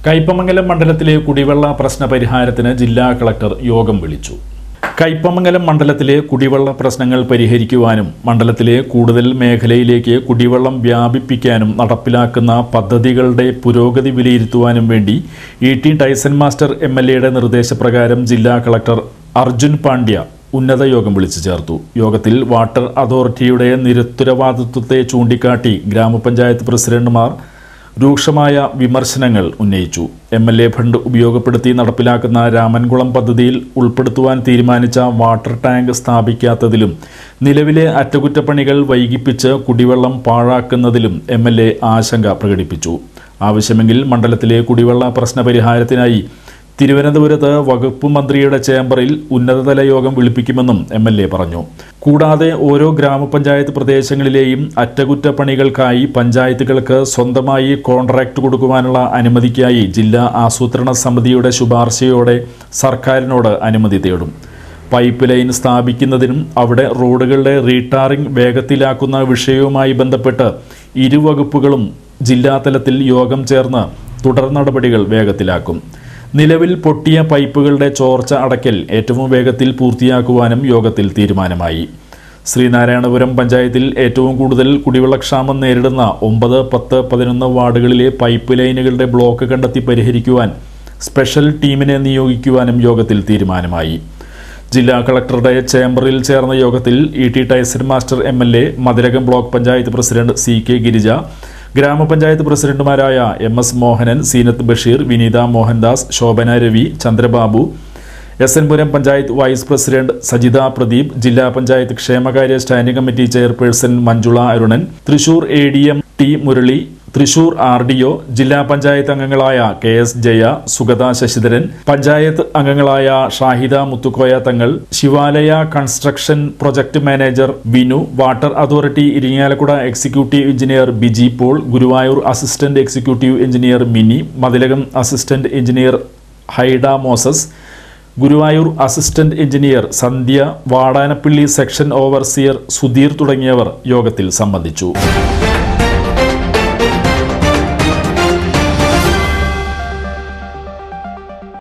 കയ്പമംഗലം മണ്ഡലത്തിലെ കുടിവെള്ള പ്രശ്ന പരിഹാരത്തിന് ജില്ലാ കളക്ടർ യോഗം വിളിച്ചു കയ്പമംഗലം മണ്ഡലത്തിലെ കുടിവെള്ള പ്രശ്നങ്ങൾ പരിഹരിക്കുവാനും മണ്ഡലത്തിലെ കൂടുതൽ മേഖലയിലേക്ക് കുടിവെള്ളം വ്യാപിപ്പിക്കാനും നടപ്പിലാക്കുന്ന പദ്ധതികളുടെ പുരോഗതി വിലയിരുത്തുവാനും വേണ്ടി E T Tyson master M L എയുടെ നിർദ്ദേശപ്രകാരം ജില്ലാ കളക്ടർ അർജുൻ പാണ്ഡ്യ ഉന്നത യോഗം വിളിച്ചു ചേർത്തു യോഗത്തിൽ വാട്ടർ അതോറിറ്റിയുടെ നിരുത്തരവാദിത്വത്തെ ചൂണ്ടിക്കാട്ടി ഗ്രാമപഞ്ചായത്ത് പ്രസിഡന്റുമാർ രൂക്ഷമായ വിമർശനങ്ങൾ ഉന്നയിച്ചു എം എൽ എ ഫണ്ട് ഉപയോഗപ്പെടുത്തി നടപ്പിലാക്കുന്ന രാമൻകുളം പദ്ധതിയിൽ ഉൾപ്പെടുത്തുവാൻ തീരുമാനിച്ച വാട്ടർ ടാങ്ക് സ്ഥാപിക്കാത്തതിലും നിലവിലെ അറ്റകുറ്റപ്പണികൾ വൈകിപ്പിച്ച് കുടിവെള്ളം പാഴാക്കുന്നതിലും എം എൽ എ ആശങ്ക പ്രകടിപ്പിച്ചു ആവശ്യമെങ്കിൽ മണ്ഡലത്തിലെ കുടിവെള്ള പ്രശ്ന പരിഹാരത്തിനായി തിരുവനന്തപുരത്ത് വകുപ്പ് മന്ത്രിയുടെ ചേംബറിൽ ഉന്നതതല യോഗം വിളിപ്പിക്കുമെന്നും എം എൽ എ പറഞ്ഞു കൂടാതെ ഓരോ ഗ്രാമപഞ്ചായത്ത് പ്രദേശങ്ങളിലെയും അറ്റകുറ്റപ്പണികൾക്കായി പഞ്ചായത്തുകൾക്ക് സ്വന്തമായി കോൺട്രാക്ട് കൊടുക്കുവാനുള്ള അനുമതിക്കായി ജില്ലാ ആസൂത്രണ സമിതിയുടെ ശുപാർശയോടെ സർക്കാരിനോട് അനുമതി തേടും പൈപ്പ് ലൈൻ സ്ഥാപിക്കുന്നതിനും അവിടെ റോഡുകളുടെ റീടാറിംഗ് വേഗത്തിലാക്കുന്ന വിഷയവുമായി ബന്ധപ്പെട്ട് ഇരുവകുപ്പുകളും ജില്ലാതലത്തിൽ യോഗം ചേർന്ന് തുടർ നടപടികൾ വേഗത്തിലാക്കും നിലവിൽ പൊട്ടിയ പൈപ്പുകളുടെ ചോർച്ച അടയ്ക്കൽ ഏറ്റവും വേഗത്തിൽ പൂർത്തിയാക്കുവാനും യോഗത്തിൽ തീരുമാനമായി ശ്രീനാരായണപുരം പഞ്ചായത്തിൽ ഏറ്റവും കൂടുതൽ കുടിവെള്ളക്ഷാമം നേരിടുന്ന ഒമ്പത് പത്ത് പതിനൊന്ന് വാർഡുകളിലെ പൈപ്പ് ലൈനുകളുടെ ബ്ലോക്ക് കണ്ടെത്തി പരിഹരിക്കുവാൻ സ്പെഷ്യൽ ടീമിനെ നിയോഗിക്കുവാനും യോഗത്തിൽ തീരുമാനമായി ജില്ലാ കളക്ടറുടെ ചേംബറിൽ ചേർന്ന യോഗത്തിൽ E T Tyson master M L A Mathilakam block panchayat president C K Girija ഗ്രാമപഞ്ചായത്ത് പ്രസിഡന്റുമാരായ M S Mohanan Seenath Basheer Vineetha Mohandas Shobhana Ravi Chandrababu S N Puram panchayat vice president Sajitha Pradeep ജില്ലാ പഞ്ചായത്ത് ക്ഷേമകാര്യ standing committee chairperson Manjula Arunan Thrissur A D M T Murali Thrissur R D O ജില്ലാ പഞ്ചായത്ത് അംഗങ്ങളായ കെ എസ് ജയ സുഗത ശശിധരൻ പഞ്ചായത്ത് അംഗങ്ങളായ Shahida Muthukoya Thangal Shivalaya construction project manager Binu water authority Irinjalakuda executive engineer Biji Paul Guruvayur assistant executive engineer Mini Mathilakam assistant engineer Haida Moses Guruvayur assistant engineer Sandhya Vadanappally section overseer Sudheer തുടങ്ങിയവർ യോഗത്തിൽ സംബന്ധിച്ചു